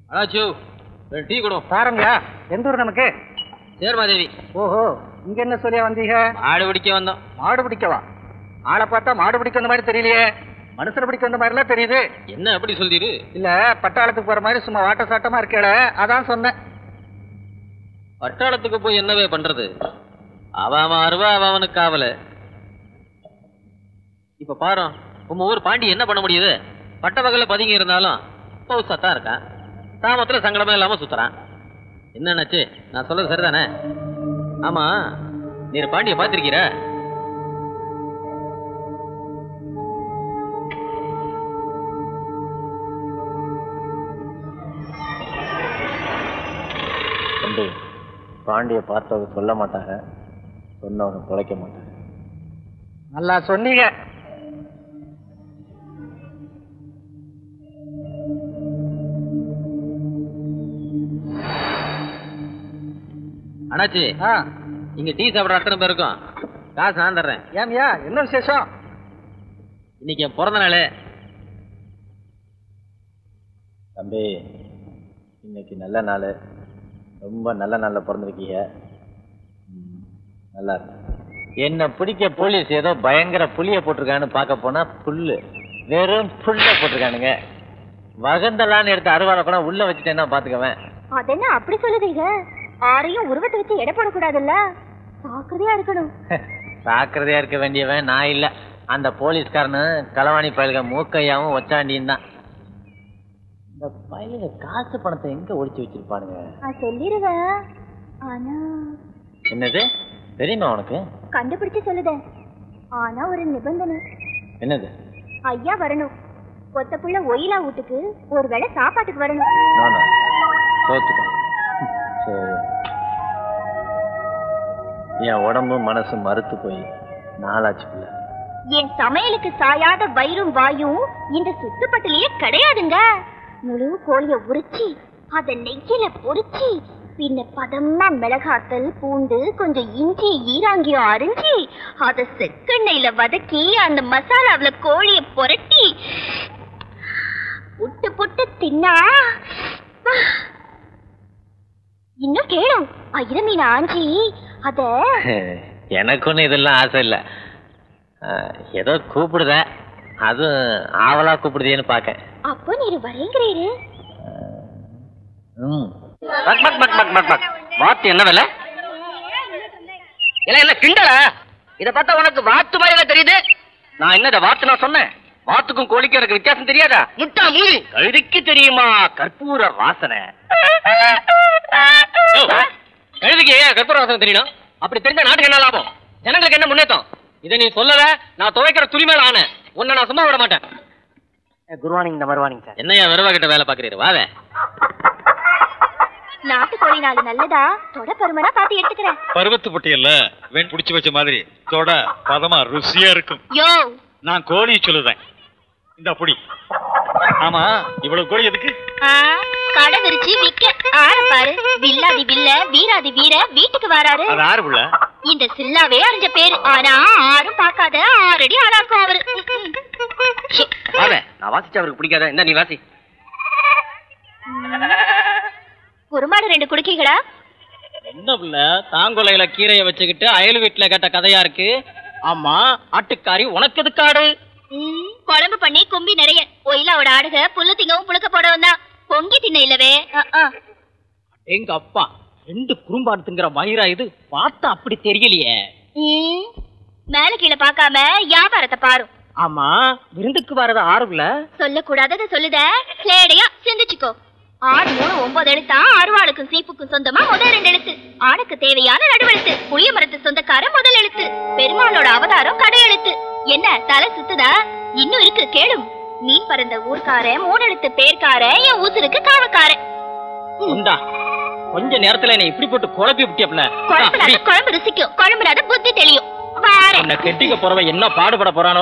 அடாச்சு ரெண்டு டீ கொடு பாருங்கயா எந்த ஊர் நமக்கு சேர்மாதேவி ஓஹோ இங்க என்ன சொல்லியா வந்தீங்க மாடு பிடிக்க வந்தோம் மாடு பிடிக்கவா ஆளை பார்த்தா மாடு பிடிக்க வந்த மாதிரி தெரியலையே மனுஷனை பிடிக்க வந்த மாதிரிலாம் தெரியுது என்ன எப்படி சொல்லிரு இல்ல பட்டாளத்துக்கு போற மாதிரி சும்மா வாட்ட சாட்டமா இருக்கேள அதான் சொன்னேன் பட்டாளத்துக்கு போய் என்னவே பண்றது அவன் அவன் அருவா அவன் அவனுக்கு காவல இப்ப பாரு உங்க ஊர் பாண்டி என்ன பண்ண முடியுது பட்ட பகல்ல பதுங்கி இருந்தாலும் பௌசா தான் இருக்கான் தாமத்துல சங்கடமே இல்லாம சுத்துறான் என்னன்னாச்சு நான் சொல்றது சரிதானே ஆமா நீர் பாண்டிய பாத்திருக்கீர தம்பி பாண்டிய பார்த்தவங்க சொல்ல மாட்டாங்க சொன்னவங்க பிழைக்க மாட்டாங்க நல்லா சொன்னீங்க அண்ணாச்சி ஆ இங்க டீ சாப்பிட அத்தனை பேருக்கும் காசு நான் தர்றேன் ஏன்யா என்ன விசேஷம் இன்னைக்கு என் பிறந்த நாள் தம்பி இன்னைக்கு நல்ல நாள் ரொம்ப நல்ல நாளில் பிறந்திருக்கீங்க ம், நல்லா இருக்கு என்னை பிடிக்க போலீஸ் ஏதோ பயங்கர புளிய போட்டிருக்கான்னு பார்க்க போனா புல்லு வெறும் புல்ல போட்டிருக்கானுங்க வகந்தலான்னு எடுத்து அருவாளை கூட உள்ள வச்சுட்டேன்னா பாத்துக்கவேன் அதென்ன அப்படி சொல்லுதீங்க ஆரையும் உருவத்தை வச்சு எடை போடக்கூடாதுல்ல ஜாக்கிரதையா இருக்கணும் சாக்கிரதையா இருக்க வேண்டியவன் நான் இல்ல அந்த போலீஸ்காரனு களவாணி பயலுக மூக்கையாவும் ஒச்சாண்டியும் தான் இந்த பயலுக காசு பணத்தை எங்க ஒளிச்சு வச்சிருப்பானுங்க நான் சொல்லிடுவேன் ஆனா என்னது தெரியுமா உனக்கு கண்டுபிடிச்சு சொல்லுதேன் ஆனா ஒரு நிபந்தனை என்னது ஐயா வரணும் கொத்த புள்ள ஒயிலா வீட்டுக்கு ஒருவேளை சாப்பாட்டுக்கு வரணும் நானா சோத்துக்கோ சரி என் உடம்பும் மனசும் மறுத்து போய் நாளாச்சு பிள்ளை என் சமையலுக்கு சாயாத வயிறும் வாயும் இந்த சுத்துப்பட்டிலேயே கிடையாதுங்க முழு கோழிய உரிச்சு அத நெய்யில பொரிச்சு பின்ன பதமா மிளகாத்தல் பூண்டு கொஞ்சம் இஞ்சி ஈராங்கியம் அரிஞ்சு அத செக்கெண்ணெயில வதக்கி அந்த மசாலாவுல கோழிய புரட்டி புட்டு புட்டு தின்னா இன்னும் கேளும் ஐர மீன் ஆஞ்சி அத எனக்கு ஒன்றும் இதெல்லாம் ஆசை இல்லை ஏதோ கூப்பிடுத அதுவும் ஆவலா கூப்பிடுதேன்னு பார்க்க அப்போ நீர் வரேங்கிறீரு ம் பக் பக் பக் பக் பக் பக் வாத்து என்ன விலை இல்ல இல்ல கிண்டல இத பார்த்தா உனக்கு வாத்து மாதிரி தெரியுது நான் என்ன இத வாத்து நான் சொன்னேன் வாத்துக்கும் கோழிக்கும் எனக்கு வித்தியாசம் தெரியாதா முட்டா மூலி கழுதிக்கு தெரியுமா கற்பூர வாசனை கழுதுக்கு ஏன் கற்பூர வாசனை தெரியணும் அப்படி தெரிஞ்சா நாட்டுக்கு என்ன லாபம் ஜனங்களுக்கு என்ன முன்னேற்றம் இதை நீ சொல்லல நான் துவைக்கிற துணி மேல ஆன உன்னை நான் சும்மா விட மாட்டேன் குட் மார்னிங் இந்த மறுவானிங் சார் என்னையா வெறுவா கிட்ட வேலை பாக்குறீரு வாவே நாட்டுக்கோழி நாலு நல்லதா தொட பருமனா பார்த்து எடுத்துக்கிறேன் பருவத்து பொட்டியல்ல வெண் புடிச்சு வச்ச மாதிரி தொட பதமா ருசியா இருக்கும் யோ நான் கோழி சொல்லுறேன் இந்த பொடி ஆமா இவ்வளவு கோழி எதுக்கு ஆ, கடை விரிச்சு விக்க ஆற பாரு வில்லாதி வில்ல வீராதி வீர வீட்டுக்கு வராரு அது ஆறு புள்ள இந்த சில்லாவே அறிஞ்ச பேரு ஆனா ஆரும் பார்க்காத ஆறடி ஆளா இருக்கும் அவரு வாவே நான் வாசிச்சு அவருக்கு பிடிக்காத இந்த நீ வாசி குருமாடு ரெண்டு குடுக்கீங்களா என்ன பிள்ளை தாங்கொலையில கீரையை வச்சுக்கிட்டு அயல் வீட்டுல கேட்ட கதையா இருக்கு ஆமா ஆட்டுக்காரி உனக்கு எதுக்காடு ம், குழம்பு பண்ணி கும்பி நிறைய ஒயிலாவோட ஆடுக புல்லு திங்கவும் புழுக்க போடவும் தான் பொங்கி தின்ன இல்லவே அ, அ. எங்க அப்பா ரெண்டு குறும்பாடுத்துங்கிற மயிரா இது பார்த்தா அப்படி தெரியலையே ம், மேல கீழே பார்க்காம வியாபாரத்தை பாரு ஆமா விருந்துக்கு வரது ஆறுல சொல்லக்கூடாதத சொல்லுத ஸ்லேடையா சிந்திச்சுக்கோ ஆறு மூணு ஒன்பது எழுத்தா அருவாளுக்கும் சீப்புக்கும் சொந்தமா முதல் ரெண்டு எழுத்து ஆணுக்கு தேவையான நடுவெழுத்து புளிய மரத்து சொந்தக்கார முதல் எழுத்து பெருமாளோட அவதாரம் கடை எழுத்து என்ன தலை சுத்துதா இன்னும் இருக்கு கேளும் மீன் பறந்த ஊர்க்காரன் மூணு எழுத்து பேர்க்காரன் என் ஊசருக்கு காவக்காரன் உண்டா கொஞ்ச நேரத்துல என்னை இப்படி போட்டு குழப்பி விட்டியப்ல குழம்புனாத குழம்பு ருசிக்கும் குழம்புனாத புத்தி தெளியும் வாரேன் உன்னை கெட்டிக்க போறவன் என்ன பாடுபட போறானோ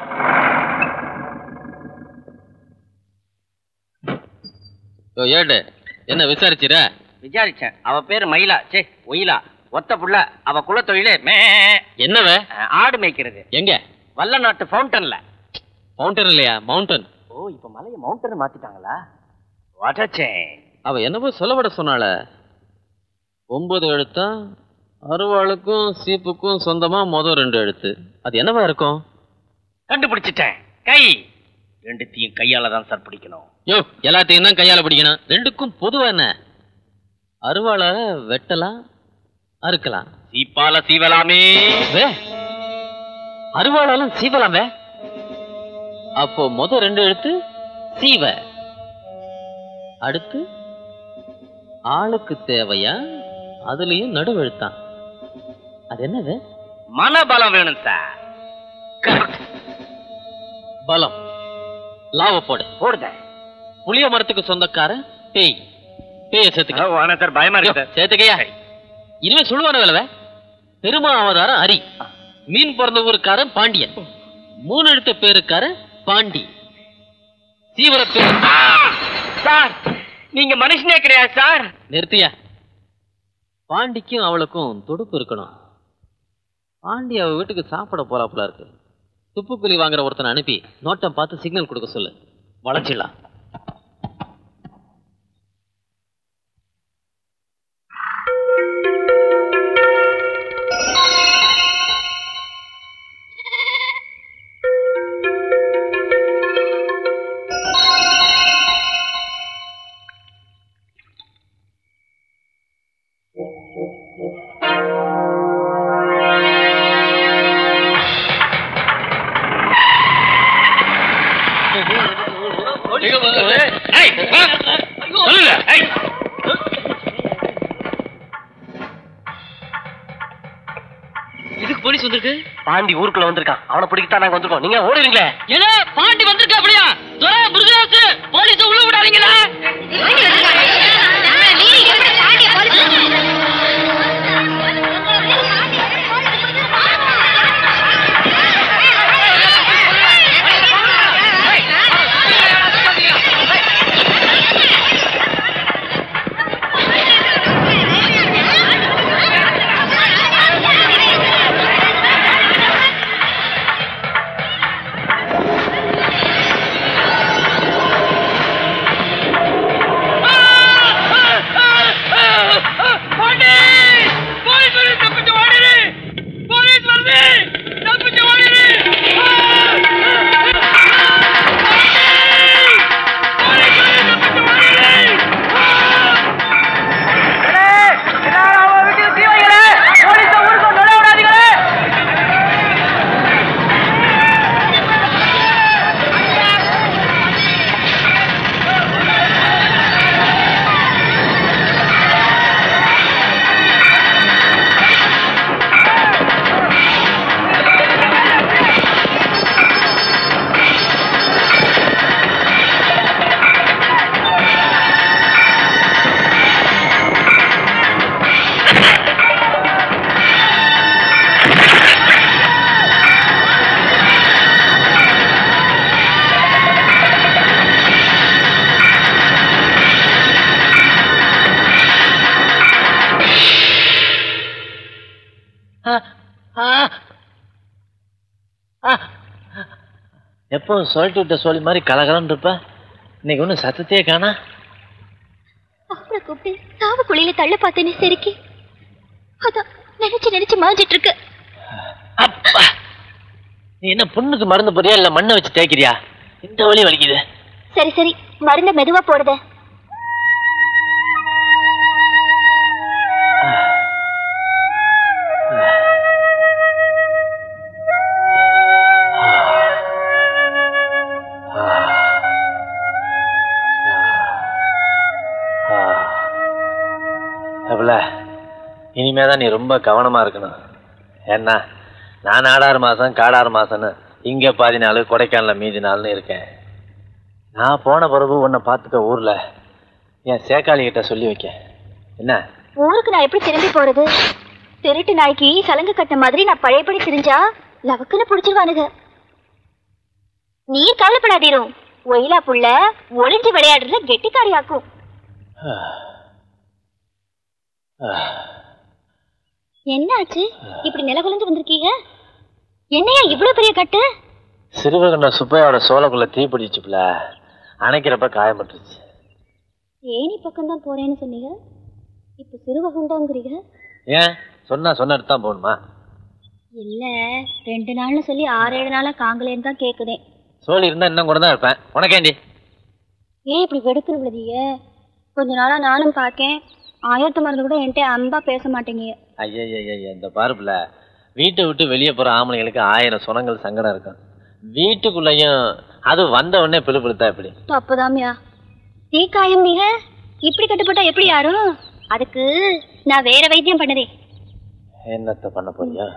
ஏடு என்ன விசாரிச்சிர விசாரிச்சேன் அவ பேரு மயிலா சே ஒயிலா ஒத்த புள்ள அவ குலத்தொழிலே மே என்னவ ஆடு மேய்க்கிறது எங்க வல்ல நாட்டு ஃபவுண்டன்ல மவுண்டன் இல்லையா மவுண்டன் ஓ இப்ப மலையை மவுண்டன் மாத்திட்டாங்களா வடச்சே அவ என்னவோ சொல்லப்பட சொன்னால ஒன்பது எழுத்தா அருவாளுக்கும் சீப்புக்கும் சொந்தமா மொதல் ரெண்டு எழுத்து அது என்னவா இருக்கும் கண்டுபிடிச்சிட்டேன் கை ரெண்டுத்தையும் கையால தான் சார் பிடிக்கணும் யோ எல்லாத்தையும் தான் கையால பிடிக்கணும் ரெண்டுக்கும் பொதுவா என்ன அருவாளால வெட்டலாம் அறுக்கலாம் சீப்பால சீவலாமே வே அருவாளாலும் சீவலாமே அப்போ மொத ரெண்டு எழுத்து சீவ அடுத்து ஆளுக்கு தேவையா அதுலயும் நடுவெழுத்தான் அது என்னது மனபலம் வேணும் சார் பலம் லாவ போடு போடுத புளிய மரத்துக்கு சொந்தக்கார பேய் பேய சேர்த்துக்க சார் பயமா இருக்கு சார் சேர்த்துக்கையா இனிமே சொல்லுவான வேலை பெருமா அவதாரம் ஹரி மீன் பிறந்த ஊருக்காரன் பாண்டியன் மூணு எழுத்து பேருக்காரன் பாண்டி சீவர பேர் சார் நீங்க மனுஷனே கிடையாது சார் நிறுத்தியா பாண்டிக்கும் அவளுக்கும் துடுப்பு இருக்கணும் பாண்டி அவ வீட்டுக்கு சாப்பிட போறாப்புல இருக்கு துப்புக்குழி வாங்குற ஒருத்தனை அனுப்பி நோட்டம் பார்த்து சிக்னல் கொடுக்க சொல்லு வளைச்சிடலாம் ஏய், வா. சொல்லுங்க. ஏய். இதுக்கு போலீஸ் வந்திருக்கு பாண்டி ஊருக்குள்ள வந்திருக்கான் அவனை பிடிக்கத்தான் நாங்க வந்திருக்கோம் நீங்க ஓடுறீங்களே ஏன்னா பாண்டி வந்திருக்கா அப்படியா துரை முருகராசு போலீஸ் உள்ள விடாதீங்களா எப்போ சொல்லிட்டு விட்ட சொல்லி மாதிரி கலகலன்னு இருப்ப இன்னைக்கு ஒன்றும் சத்தத்தையே காணா அவனை கூப்பிட்டு சாவு குழியில தள்ள பார்த்தேனே செருக்கி அதான் நினைச்சு நினைச்சு மாஞ்சிட்டு இருக்கு அப்பா நீ என்ன புண்ணுக்கு மருந்து போறியா இல்ல மண்ணை வச்சு தேய்க்கிறியா இந்த வலி வலிக்குது சரி சரி மருந்த மெதுவா போடுத எவ்வள இனிமேதான் நீ ரொம்ப கவனமா இருக்கணும் ஏன்னா நான் ஆடாறு மாசம் காடாறு மாசம்னு இங்க பாதி நாள் கொடைக்கானல மீதி நாள்னு இருக்கேன் நான் போன பிறகு உன்னை பார்த்துக்க ஊர்ல என் சேக்காளி கிட்ட சொல்லி வைக்க என்ன ஊருக்கு நான் எப்படி திரும்பி போறது திருட்டு நாய்க்கு சலங்கு கட்ட மாதிரி நான் பழையபடி திரிஞ்சா லவக்குன்னு புடிச்சிருவானுங்க நீர் கவலைப்படாதீரும் ஒயிலா புள்ள ஒளிஞ்சு விளையாடுறதுல கெட்டிக்காரியாக்கும் என்ன ஆச்சு இப்படி நில குலைஞ்சு வந்திருக்கீங்க என்னையா இவ்வளவு பெரிய கட்டு சிறுவகண்ட சுப்பையோட சோளக்குள்ள தீ பிடிச்சுப்புல அணைக்கிறப்ப காயப்பட்டுருச்சு தேனி பக்கம் தான் போறேன்னு சொன்னீங்க இப்போ சிறுவகுண்டாங்கிறீங்க ஏன் சொன்னா சொன்ன தான் போகணுமா இல்ல ரெண்டு நாள்னு சொல்லி ஆறு ஏழு நாளா காங்கலேன்னு தான் கேக்குதேன் சோழி இருந்தா இன்னும் கூட தான் இருப்பேன் உனக்கேண்டி ஏன் இப்படி வெடுக்குன்னு விழுதிய கொஞ்ச நாளா நானும் பார்க்கேன் ஆயிரத்து மருந்து கூட என்கிட்ட அன்பா பேச மாட்டேங்க ஐயா இந்த பாருப்புல வீட்டை விட்டு வெளியே போற ஆம்பளைங்களுக்கு ஆயிரம் சுணங்கள் சங்கடம் இருக்கும் வீட்டுக்குள்ளேயும் அது வந்த உடனே பிழுப்பிழுத்தா எப்படி தப்புதாமியா தீக்காயம் மிக இப்படி கட்டுப்பட்டா எப்படி யாரும் அதுக்கு நான் வேற வைத்தியம் பண்ணதே என்னத்த பண்ண போறியா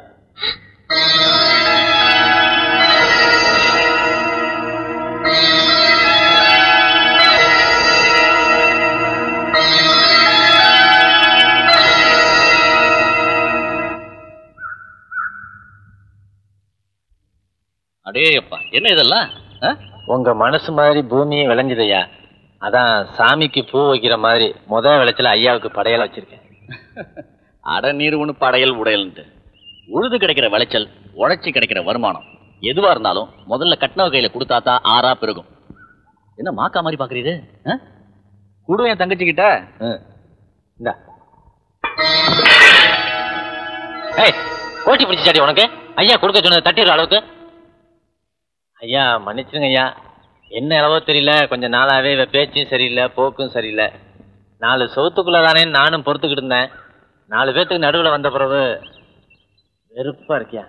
அடேயப்பா என்ன இதெல்லாம் ஆ? உங்க மனசு மாதிரி பூமியும் விளைஞ்சதையா அதான் சாமிக்கு பூ வைக்கிற மாதிரி முத விளைச்சல ஐயாவுக்கு படையல வச்சிருக்கேன் அட நீர் ஒன்று படையல் உடையல்ன்ட்டு உழுது கிடைக்கிற விளைச்சல் உழைச்சி கிடைக்கிற வருமானம் எதுவா இருந்தாலும் முதல்ல கட்டினவ கையில கொடுத்தா தான் ஆறா பெருகும் என்ன மாக்கா மாதிரி பாக்குறீது குடு என் தங்கச்சி கிட்ட ம். இந்தா ஏய் கோட்டி பிடிச்சாடி உனக்கு ஐயா கொடுக்க சொன்னது தட்டிடுற அளவுக்கு ஐயா மன்னிச்சிருங்க ஐயா என்ன அளவோ தெரியல கொஞ்ச நாளாவே இவ பேச்சும் சரியில்லை போக்கும் சரியில்லை நாலு சவுத்துக்குள்ள தானே நானும் பொறுத்துக்கிட்டு இருந்தேன் நாலு பேத்துக்கு நடுவுல வந்த பிறகு வெறுப்பா இருக்கியா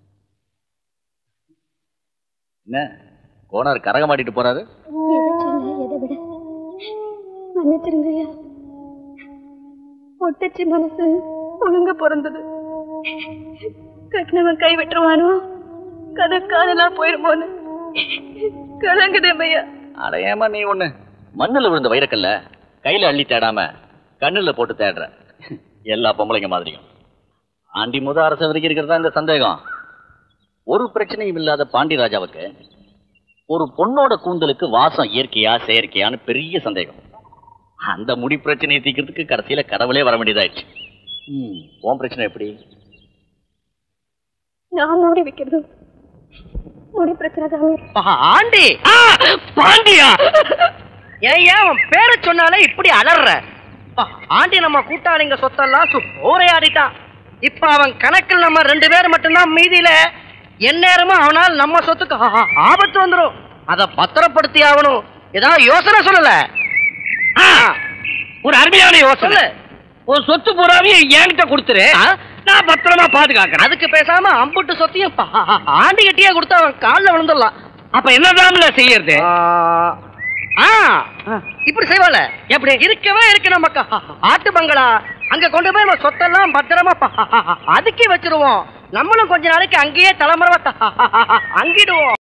என்ன கோனார் கரக மாட்டிட்டு போறாரு எதை சொல்ல எதை விட மன்னிச்சிருங்கய்யா ஒட்டச்சி மனசு ஒழுங்க பிறந்தது கட்டினவன் கை விட்டுருவானோ கதை காதலா போயிருமோன்னு கலங்குதேமையா அடையாம நீ ஒண்ணு மண்ணுல விழுந்த வைரக்கல்ல கையில அள்ளி தேடாம கண்ணுல போட்டு தேடுற எல்லா பொம்பளைங்க மாதிரியும் ஆண்டி முத அரச வரைக்கும் இருக்கிறதா இந்த சந்தேகம் ஒரு பிரச்சனையும் இல்லாத பாண்டி ராஜாவுக்கு ஒரு பொண்ணோட கூந்தலுக்கு வாசம் இயற்கையா செயற்கையான்னு பெரிய சந்தேகம் அந்த முடி பிரச்சனையை தீர்க்கிறதுக்கு கடைசியில கடவுளே வர வேண்டியதாயிடுச்சு ம், உன் பிரச்சனை எப்படி நான் மூடி வைக்கிறது முடி பிரச்சனை தாங்க ஆண்டி பாண்டியா ஏன் ஏன் உன் பேரை சொன்னாலே இப்படி அலற ஆண்டி நம்ம கூட்டாளிங்க சொத்தெல்லாம் சூறையாடிட்டான் இப்ப அவன் கணக்கில் நம்ம ரெண்டு பேர் மட்டும்தான் மீதியில எந்நேரமும் அவனால் நம்ம சொத்துக்கு ஆ- ஆ- ஆபத்து வந்துரும் அத பத்திரப்படுத்தி ஆகணும் ஏதாவது யோசனை சொல்லல ஒரு அருமையான யோசனை ஒரு சொத்து பூராவையும் என்கிட்ட கொடுத்துரு நான் பத்திரமா பாதுகாக்கிறேன் அதுக்கு பேசாம அம்புட்டு சொத்தையும் பா- ஆண்டி கட்டியா கொடுத்து அவன் காலில் விழுந்துடலாம் அப்ப என்னதான்ல செய்யறது ஆ இப்படி செய்வாள எப்படி இருக்கவே இருக்கு நம்ம கா- ஆட்டு பங்களா அங்க கொண்டு போய் நம்ம சொத்தெல்லாம் பத்திரமா ப- அதுக்கி வச்சிருவோம் நம்மளும் கொஞ்ச நாளைக்கு அங்கேயே தலைமுறை அங்கிடுவோம்